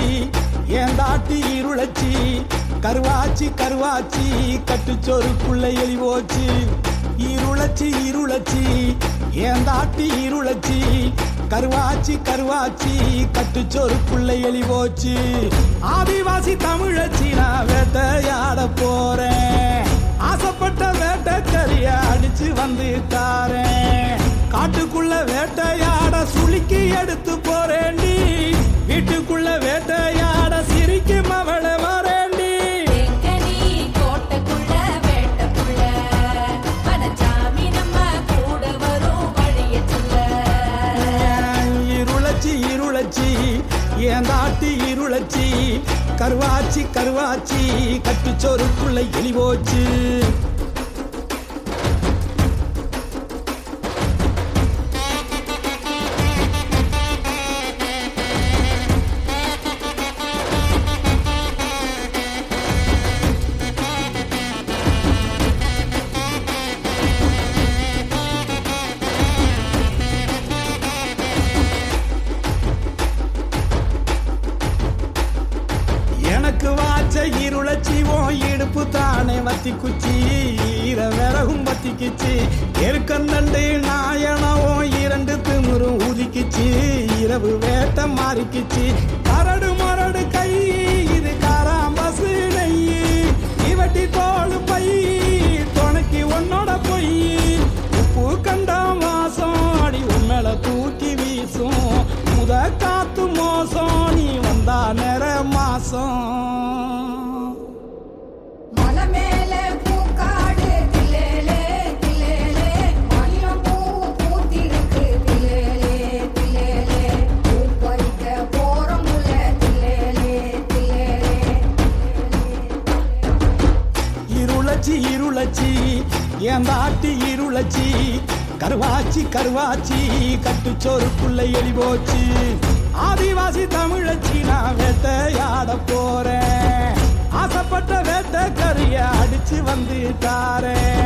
ஏன் தாட்டி இருளச்சி கருவாச்சி கருவாச்சி கட்டுச்சோறுக்குள்ள எலி போச்சு இருளச்சி இருளச்சி ஏன் தாட்டி இருளச்சி கருவாச்சி கருவாச்சி கட்டுச்சோறுக்குள்ள எலி போச்சு ஆதிவாசி தமிழச்சி நான் வேட்டையாட போறேன் ஆசைப்பட்ட வேட்டைக்கறிய அடிச்சு வந்து தாரேன் காட்டுக்குள்ள வேட்டையாட சுளுக்கி எடுத்து போறேன்டி வீட்டுக்குள்ள வேட்டையாட சிரிக்கும் அவளை வரேன்டி தேக்கனி கோட்டைக்குள்ள வேட்டக்குள்ள மனச்சாமி நம்ம கூட வரும் வழிய சொல்ல இருளச்சி இருளச்சி ஏன் தாட்டி இருளச்சி கருவாச்சி கருவாச்சி கட்டுச்சோறுக்குள்ள எலி போச்சு எனக்கு வாச்ச இருளச்சி உன் இடுப்பு தானே வத்தி குச்சி ஈர விறகும் வத்திக்குச்சு எருக்கந்தண்டு நாயனவும் இரண்டு திமிரும் ஊதிக்குச்சு இரவு வேட்ட மாறிக்குச்சு கரடு மரடு கை இது காராம்பசு நெய் இவட்டி தோல் பை துணைக்கு உன்னோட பொய் உப்பு கண்டம் வாசம் அடி உண்மையில தூக்கி வீசும் முத காத்து மோசம் நீ வந்தா நிற மாசம் மலை மேலே பூக்காடு தில்லேலே தில்லேலே மல்லம் பூ பூத்திருக்கு தில்லேலே தில்லேலே பூ பறிக்க போறோம் உள்ள தில்லேலே தில்லேலே இருளச்சி இருளச்சி ஏன் தாட்டி இருளச்சி கருவாச்சி கருவாச்சி கட்டுச்சோறுக்குள்ள எலி போச்சு ஆதிவாசி தமிழச்சி நான் வேட்டையாட போறேன் ஆசைப்பட்ட வேட்டை கறிய அடிச்சு வந்து தாரேன்